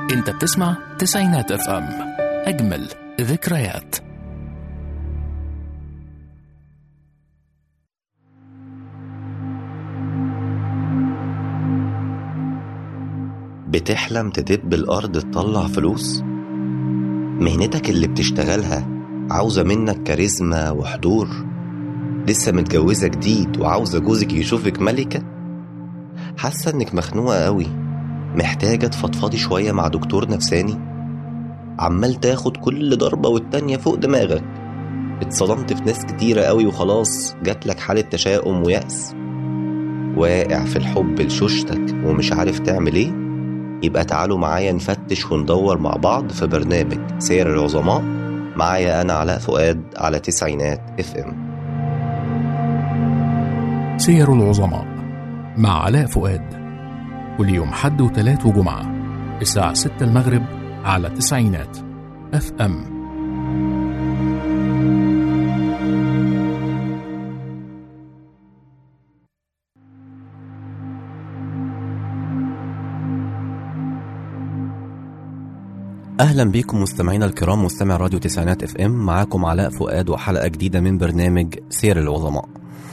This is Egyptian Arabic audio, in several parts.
انت بتسمع تسعينات اف ام اجمل ذكريات بتحلم تدب الأرض تطلع فلوس؟ مهنتك اللي بتشتغلها عاوزة منك كاريزما وحضور؟ لسه متجوزة جديد وعاوزة جوزك يشوفك ملكة؟ حاسة إنك مخنوقة قوي محتاجة تفضفضي شوية مع دكتور نفساني؟ عمال تاخد كل ضربة والتانية فوق دماغك اتصدمت في ناس كتيرة قوي وخلاص جاتلك حالة تشاؤم ويأس واقع في الحب لشوشتك ومش عارف تعمل ايه يبقى تعالوا معايا نفتش وندور مع بعض في برنامج سير العظماء معايا أنا علاء فؤاد على تسعينات اف ام سير العظماء مع علاء فؤاد كل يوم حد وتلات وجمعة الساعة 6 المغرب على تسعينات اف ام أهلا بيكم مستمعينا الكرام مستمع راديو تسعينات اف ام معاكم علاء فؤاد وحلقة جديدة من برنامج سير العظماء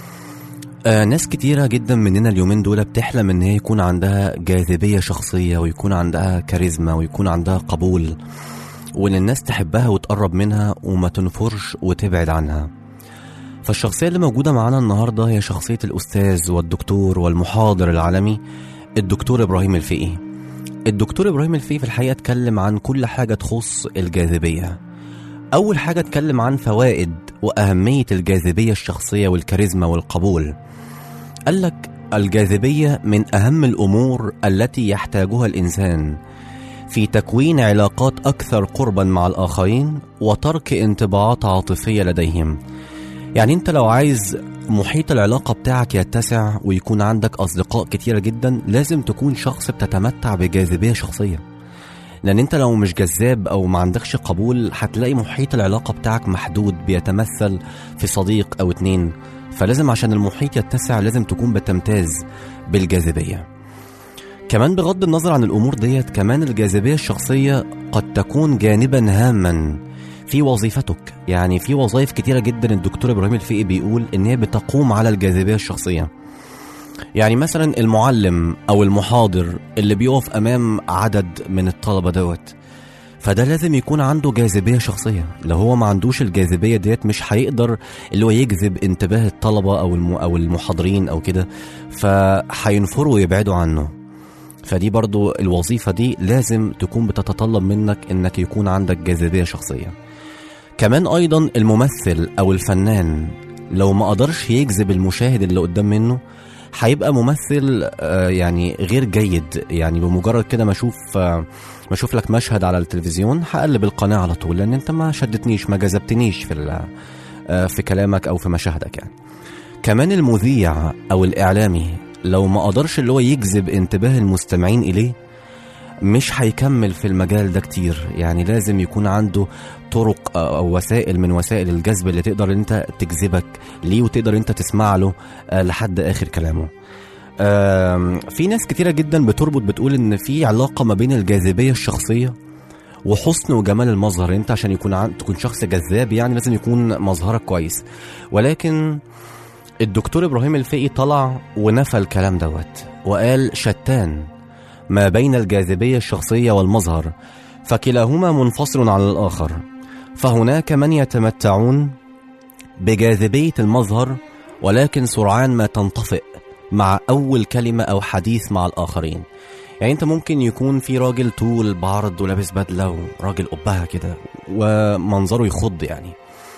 آه ناس كتيرة جدا مننا اليومين دول بتحلم ان هي يكون عندها جاذبية شخصية ويكون عندها كاريزما ويكون عندها قبول وان الناس تحبها وتقرب منها وما تنفرش وتبعد عنها فالشخصية اللي موجودة معانا النهاردة هي شخصية الأستاذ والدكتور والمحاضر العالمي الدكتور إبراهيم الفقي الدكتور إبراهيم الفقي في الحقيقة اتكلم عن كل حاجة تخص الجاذبية أول حاجة اتكلم عن فوائد وأهمية الجاذبية الشخصية والكاريزما والقبول قال لك الجاذبية من أهم الأمور التي يحتاجها الإنسان في تكوين علاقات أكثر قربا مع الآخرين وترك انطباعات عاطفية لديهم يعني أنت لو عايز محيط العلاقة بتاعك يتسع ويكون عندك أصدقاء كتيرة جدا لازم تكون شخص بتتمتع بجاذبية شخصية لأن أنت لو مش جذاب أو ما عندكش قبول هتلاقي محيط العلاقة بتاعك محدود بيتمثل في صديق أو اتنين فلازم عشان المحيط يتسع لازم تكون بتمتاز بالجاذبية كمان بغض النظر عن الأمور ديت كمان الجاذبية الشخصية قد تكون جانبا هاما في وظيفتك يعني في وظائف كتيرة جدا الدكتور إبراهيم الفقي بيقول إن هي بتقوم على الجاذبية الشخصية يعني مثلا المعلم أو المحاضر اللي بيقف أمام عدد من الطلبة دوت فده لازم يكون عنده جاذبية شخصية لو هو ما عندوش الجاذبية ديت مش هيقدر اللي هو يجذب انتباه الطلبة أو الم- أو المحاضرين أو كده فهينفروا ويبعدوا عنه فدي برضو الوظيفة دي لازم تكون بتتطلب منك انك يكون عندك جاذبية شخصية كمان ايضا الممثل او الفنان لو ما قدرش يجذب المشاهد اللي قدام منه هيبقى ممثل آه، يعني غير جيد يعني بمجرد كده ما اشوف آه، ما اشوف لك مشهد على التلفزيون هقلب القناة على طول لان انت ما شدتنيش ما جذبتنيش في ال- آه، في كلامك او في مشاهدك يعني كمان المذيع او الاعلامي لو ما قدرش اللي هو يجذب انتباه المستمعين اليه مش هيكمل في المجال ده كتير يعني لازم يكون عنده طرق او وسائل من وسائل الجذب اللي تقدر انت تجذبك ليه وتقدر انت تسمع له آه، لحد اخر كلامه آم، في ناس كتيرة جدا بتربط بتقول ان في علاقة ما بين الجاذبية الشخصية وحسن وجمال المظهر انت عشان يكون عن... تكون شخص جذاب يعني لازم يكون مظهرك كويس ولكن الدكتور ابراهيم الفقي طلع ونفى الكلام دوت وقال شتان ما بين الجاذبيه الشخصيه والمظهر فكلاهما منفصل عن الاخر فهناك من يتمتعون بجاذبيه المظهر ولكن سرعان ما تنطفئ مع اول كلمه او حديث مع الاخرين يعني انت ممكن يكون في راجل طول بعرض ولابس بدله وراجل قبها كده ومنظره يخض يعني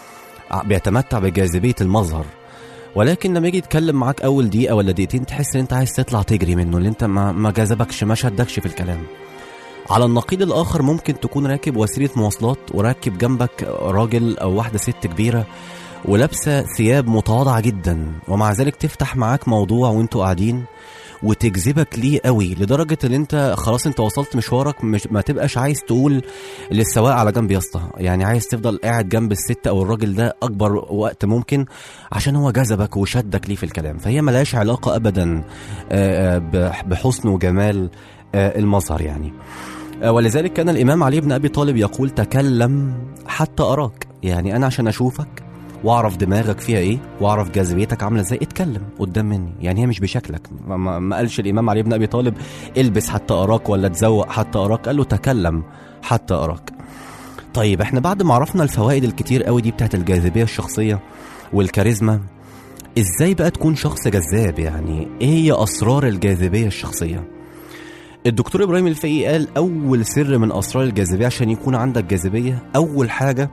بيتمتع بجاذبيه المظهر ولكن لما يجي يتكلم معاك اول دقيقه ولا دقيقتين تحس ان انت عايز تطلع تجري منه اللي انت ما, ما جذبكش ما شدكش في الكلام على النقيض الاخر ممكن تكون راكب وسيله مواصلات وراكب جنبك راجل او واحده ست كبيره ولابسه ثياب متواضعه جدا ومع ذلك تفتح معاك موضوع وانتوا قاعدين وتجذبك ليه قوي لدرجه ان انت خلاص انت وصلت مشوارك مش ما تبقاش عايز تقول للسواق على جنب يا اسطى يعني عايز تفضل قاعد جنب الست او الراجل ده اكبر وقت ممكن عشان هو جذبك وشدك ليه في الكلام فهي ملهاش علاقه ابدا آه، آه، بحسن وجمال آه، المظهر يعني آه، ولذلك كان الامام علي بن ابي طالب يقول تكلم حتى اراك يعني انا عشان اشوفك واعرف دماغك فيها ايه واعرف جاذبيتك عامله ازاي اتكلم قدام مني يعني هي مش بشكلك ما, ما, ما قالش الامام علي بن ابي طالب البس حتى اراك ولا تزوق حتى اراك قال له تكلم حتى اراك طيب احنا بعد ما عرفنا الفوائد الكتير قوي دي بتاعت الجاذبيه الشخصيه والكاريزما ازاي بقى تكون شخص جذاب يعني ايه هي اسرار الجاذبيه الشخصيه الدكتور ابراهيم الفقي قال اول سر من اسرار الجاذبيه عشان يكون عندك جاذبيه اول حاجه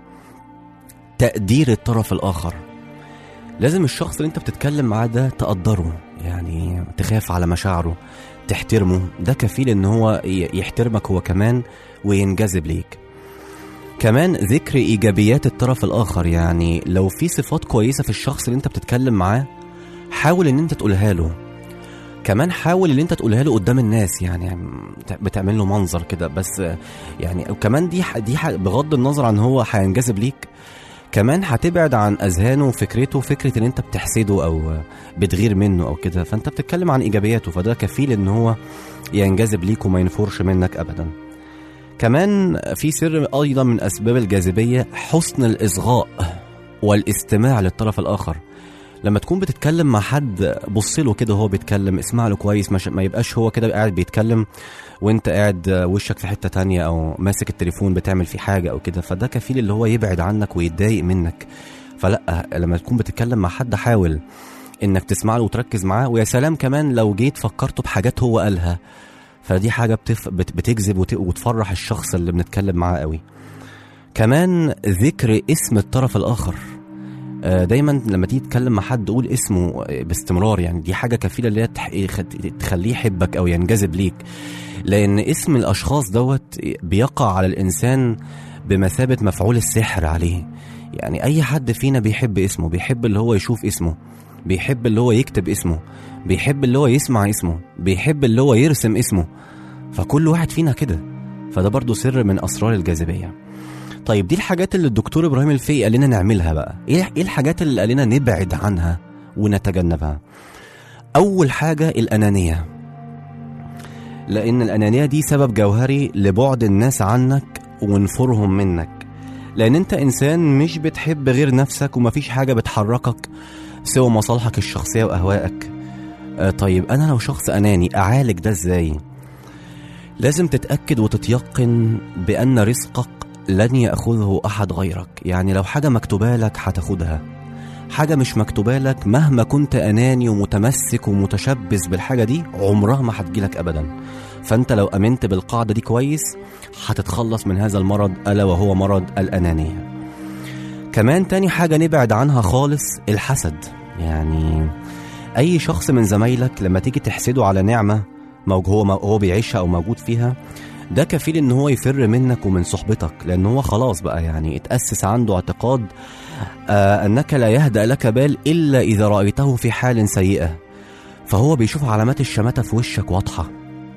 تقدير الطرف الاخر لازم الشخص اللي انت بتتكلم معاه ده تقدره يعني تخاف على مشاعره تحترمه ده كفيل ان هو ي- يحترمك هو كمان وينجذب ليك كمان ذكر ايجابيات الطرف الاخر يعني لو في صفات كويسه في الشخص اللي انت بتتكلم معاه حاول ان انت تقولها له كمان حاول ان انت تقولها له قدام الناس يعني بتعمل له منظر كده بس يعني وكمان دي ح- دي ح- بغض النظر عن هو هينجذب ليك كمان هتبعد عن اذهانه وفكرته فكره ان انت بتحسده او بتغير منه او كده فانت بتتكلم عن ايجابياته فده كفيل ان هو ينجذب ليك وما ينفرش منك ابدا كمان في سر ايضا من اسباب الجاذبيه حسن الاصغاء والاستماع للطرف الاخر لما تكون بتتكلم مع حد بص له كده وهو بيتكلم اسمع له كويس مش ما يبقاش هو كده قاعد بيتكلم وانت قاعد وشك في حته تانية او ماسك التليفون بتعمل فيه حاجه او كده فده كفيل اللي هو يبعد عنك ويتضايق منك فلا لما تكون بتتكلم مع حد حاول انك تسمع له وتركز معاه ويا سلام كمان لو جيت فكرته بحاجات هو قالها فدي حاجه بتف... بت... بتجذب وت... وتفرح الشخص اللي بنتكلم معاه قوي كمان ذكر اسم الطرف الاخر آه، دايما لما تيجي تتكلم مع حد قول اسمه آه، باستمرار يعني دي حاجه كفيله اللي هي تح- يخ- تخليه يحبك او ينجذب ليك لان اسم الاشخاص دوت بيقع على الانسان بمثابه مفعول السحر عليه يعني اي حد فينا بيحب اسمه بيحب اللي هو يشوف اسمه بيحب اللي هو يكتب اسمه بيحب اللي هو يسمع اسمه بيحب اللي هو يرسم اسمه فكل واحد فينا كده فده برضو سر من اسرار الجاذبيه طيب دي الحاجات اللي الدكتور ابراهيم الفقي قال لنا نعملها بقى ايه إيه الحاجات اللي قال لنا نبعد عنها ونتجنبها اول حاجه الانانيه لان الانانيه دي سبب جوهري لبعد الناس عنك ونفورهم منك لان انت انسان مش بتحب غير نفسك ومفيش حاجه بتحركك سوى مصالحك الشخصيه واهوائك آه طيب انا لو شخص اناني اعالج ده ازاي لازم تتاكد وتتيقن بان رزقك لن ياخذه احد غيرك يعني لو حاجه مكتوبه لك هتاخدها حاجه مش مكتوبه لك مهما كنت اناني ومتمسك ومتشبث بالحاجه دي عمرها ما هتجيلك ابدا فانت لو امنت بالقاعده دي كويس هتتخلص من هذا المرض الا وهو مرض الانانيه كمان تاني حاجه نبعد عنها خالص الحسد يعني اي شخص من زمايلك لما تيجي تحسده على نعمه موج- هو هو بيعيشها او موجود فيها ده كفيل ان هو يفر منك ومن صحبتك لان هو خلاص بقى يعني اتاسس عنده اعتقاد آه انك لا يهدأ لك بال الا اذا رايته في حال سيئه فهو بيشوف علامات الشماتة في وشك واضحه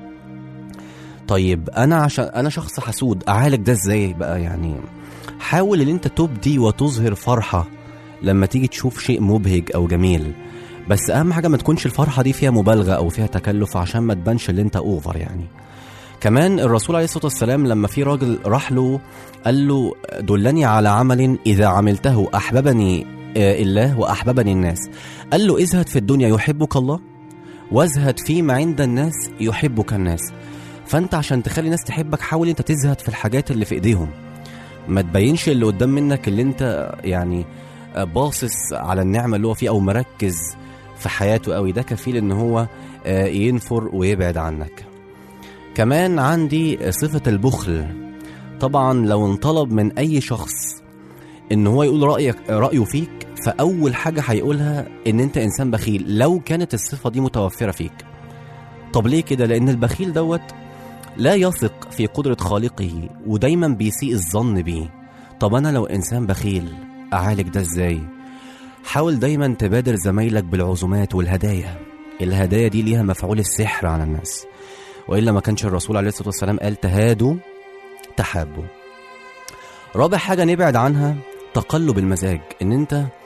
طيب انا عشان انا شخص حسود اعالج ده ازاي بقى يعني حاول ان انت تبدي وتظهر فرحه لما تيجي تشوف شيء مبهج او جميل بس اهم حاجه ما تكونش الفرحه دي فيها مبالغه او فيها تكلف عشان ما تبانش اللي انت اوفر يعني كمان الرسول عليه الصلاه والسلام لما في راجل راح له قال له دلني على عمل اذا عملته احببني آه، الله واحببني الناس قال له ازهد في الدنيا يحبك الله وازهد فيما عند الناس يحبك الناس فانت عشان تخلي الناس تحبك حاول انت تزهد في الحاجات اللي في ايديهم ما تبينش اللي قدام منك اللي انت يعني آه، باصص على النعمه اللي هو فيه او مركز في حياته قوي ده كفيل ان هو آه، ينفر ويبعد عنك كمان عندي صفة البخل طبعا لو انطلب من أي شخص إن هو يقول رأيك رأيه فيك فأول حاجة هيقولها إن أنت إنسان بخيل لو كانت الصفة دي متوفرة فيك طب ليه كده؟ لأن البخيل دوت لا يثق في قدرة خالقه ودايما بيسيء الظن بيه طب أنا لو إنسان بخيل أعالج ده إزاي؟ حاول دايما تبادر زمايلك بالعزومات والهدايا الهدايا دي ليها مفعول السحر على الناس والا ما كانش الرسول عليه الصلاه والسلام قال تهادوا تحابوا رابع حاجه نبعد عنها تقلب المزاج ان انت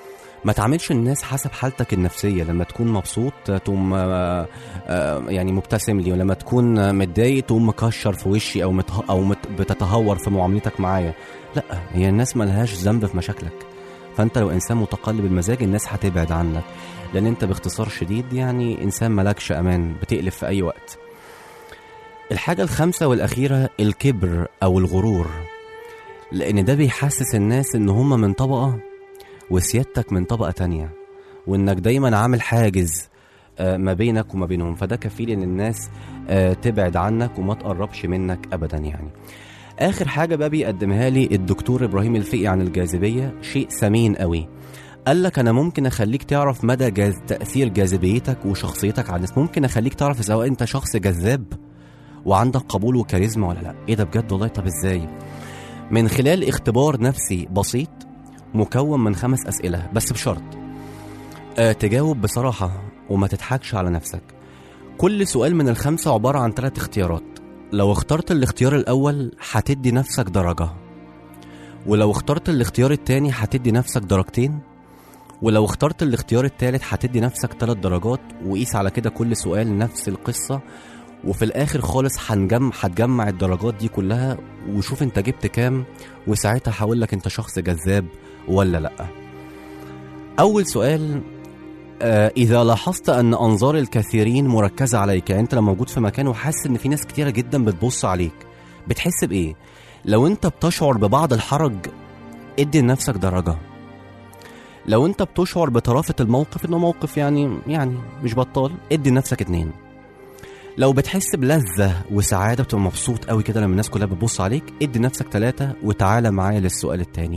ما تعاملش الناس حسب حالتك النفسية لما تكون مبسوط تقوم آه، آه، يعني مبتسم لي ولما تكون متضايق تقوم مكشر في وشي أو مته أو مت بتتهور في معاملتك معايا لا هي الناس ملهاش ذنب في مشاكلك فأنت لو إنسان متقلب المزاج الناس هتبعد عنك لأن أنت باختصار شديد يعني إنسان ملكش أمان بتقلب في أي وقت الحاجة الخامسة والأخيرة الكبر أو الغرور لأن ده بيحسس الناس إن هم من طبقة وسيادتك من طبقة تانية وإنك دايما عامل حاجز آه، ما بينك وما بينهم فده كفيل إن الناس آه، تبعد عنك وما تقربش منك أبدا يعني آخر حاجة بقى بيقدمها لي الدكتور إبراهيم الفقي عن الجاذبية شيء ثمين قوي قال لك أنا ممكن أخليك تعرف مدى جاز... تأثير جاذبيتك وشخصيتك على الناس ممكن أخليك تعرف سواء أنت شخص جذاب وعندك قبول وكاريزما ولا لا ايه ده بجد والله طب ازاي من خلال اختبار نفسي بسيط مكون من خمس اسئله بس بشرط آه تجاوب بصراحه وما تضحكش على نفسك كل سؤال من الخمسه عباره عن ثلاث اختيارات لو اخترت الاختيار الاول هتدي نفسك درجه ولو اخترت الاختيار التاني هتدي نفسك درجتين ولو اخترت الاختيار التالت هتدي نفسك ثلاث درجات وقيس على كده كل سؤال نفس القصه وفي الاخر خالص هنجم هتجمع الدرجات دي كلها وشوف انت جبت كام وساعتها هقول لك انت شخص جذاب ولا لا اول سؤال آه اذا لاحظت ان انظار الكثيرين مركزه عليك يعني انت لما موجود في مكان وحاسس ان في ناس كتيره جدا بتبص عليك بتحس بايه لو انت بتشعر ببعض الحرج ادي لنفسك درجه لو انت بتشعر بطرافه الموقف انه موقف يعني يعني مش بطال ادي لنفسك اتنين لو بتحس بلذة وسعادة بتبقى مبسوط قوي كده لما الناس كلها بتبص عليك ادي نفسك ثلاثة وتعالى معايا للسؤال التاني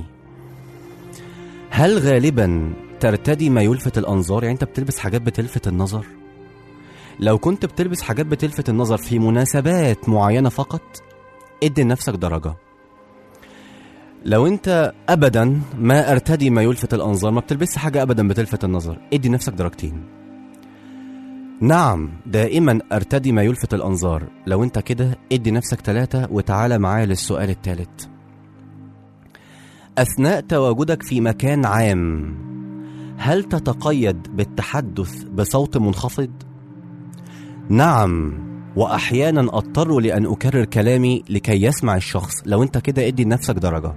هل غالبا ترتدي ما يلفت الأنظار يعني أنت بتلبس حاجات بتلفت النظر لو كنت بتلبس حاجات بتلفت النظر في مناسبات معينة فقط ادي لنفسك درجة لو انت ابدا ما ارتدي ما يلفت الانظار ما بتلبسش حاجه ابدا بتلفت النظر ادي نفسك درجتين نعم دائما ارتدي ما يلفت الانظار لو انت كده ادي نفسك ثلاثة وتعالى معايا للسؤال الثالث اثناء تواجدك في مكان عام هل تتقيد بالتحدث بصوت منخفض نعم واحيانا اضطر لان اكرر كلامي لكي يسمع الشخص لو انت كده ادي لنفسك درجه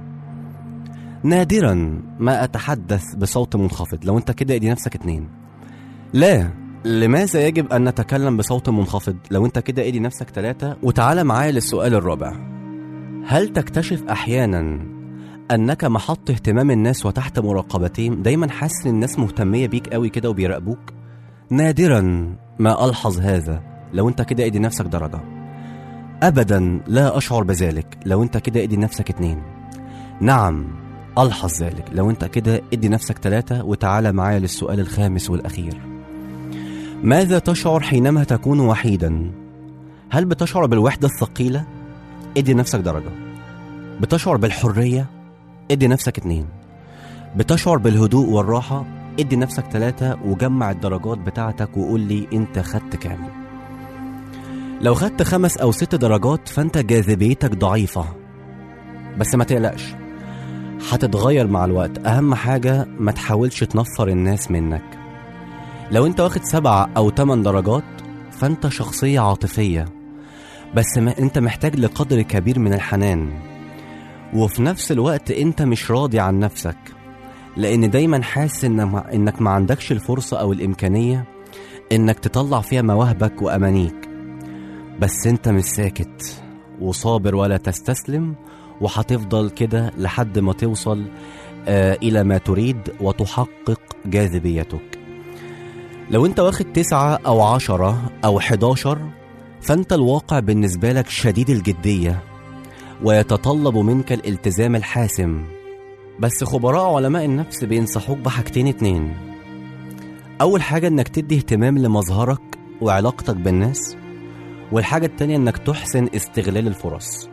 نادرا ما اتحدث بصوت منخفض لو انت كده ادي نفسك اتنين لا لماذا يجب أن نتكلم بصوت منخفض؟ لو أنت كده ادي نفسك ثلاثة وتعالى معايا للسؤال الرابع هل تكتشف أحيانا أنك محط اهتمام الناس وتحت مراقبتهم دايما حاسس إن الناس مهتمية بيك قوي كده وبيراقبوك؟ نادرا ما ألحظ هذا لو أنت كده ادي نفسك درجة أبدا لا أشعر بذلك لو أنت كده ادي نفسك اتنين نعم ألحظ ذلك لو أنت كده ادي نفسك ثلاثة وتعالى معايا للسؤال الخامس والأخير ماذا تشعر حينما تكون وحيدا؟ هل بتشعر بالوحدة الثقيلة؟ ادي نفسك درجة بتشعر بالحرية؟ ادي نفسك اتنين بتشعر بالهدوء والراحة؟ ادي نفسك ثلاثة وجمع الدرجات بتاعتك وقول لي انت خدت كام لو خدت خمس أو ست درجات فانت جاذبيتك ضعيفة بس ما تقلقش هتتغير مع الوقت أهم حاجة ما تحاولش تنفر الناس منك لو انت واخد سبعة أو تمن درجات فانت شخصية عاطفية بس ما انت محتاج لقدر كبير من الحنان وفي نفس الوقت انت مش راضي عن نفسك لان دايما حاسس إن ما انك ما عندكش الفرصة او الامكانية انك تطلع فيها مواهبك وامانيك بس انت مش ساكت وصابر ولا تستسلم وهتفضل كده لحد ما توصل آه الى ما تريد وتحقق جاذبيتك لو انت واخد تسعة أو عشرة أو حداشر فانت الواقع بالنسبة لك شديد الجدية ويتطلب منك الالتزام الحاسم بس خبراء علماء النفس بينصحوك بحاجتين اتنين أول حاجة إنك تدي اهتمام لمظهرك وعلاقتك بالناس والحاجة التانية إنك تحسن استغلال الفرص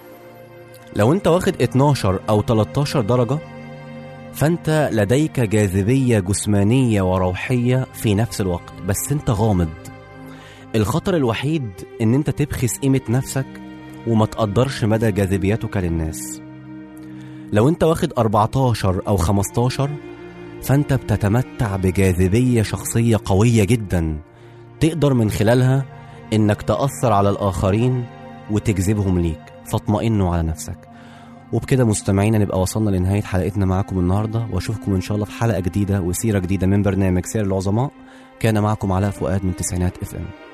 لو انت واخد 12 أو 13 درجة فانت لديك جاذبية جسمانية وروحية في نفس الوقت بس انت غامض الخطر الوحيد ان انت تبخس قيمة نفسك وما تقدرش مدى جاذبيتك للناس لو انت واخد 14 او 15 فانت بتتمتع بجاذبيه شخصيه قويه جدا تقدر من خلالها انك تاثر على الاخرين وتجذبهم ليك فاطمئنوا على نفسك وبكده مستمعينا نبقى وصلنا لنهايه حلقتنا معاكم النهارده واشوفكم ان شاء الله في حلقه جديده وسيره جديده من برنامج سير العظماء كان معكم علاء فؤاد من تسعينات اف ام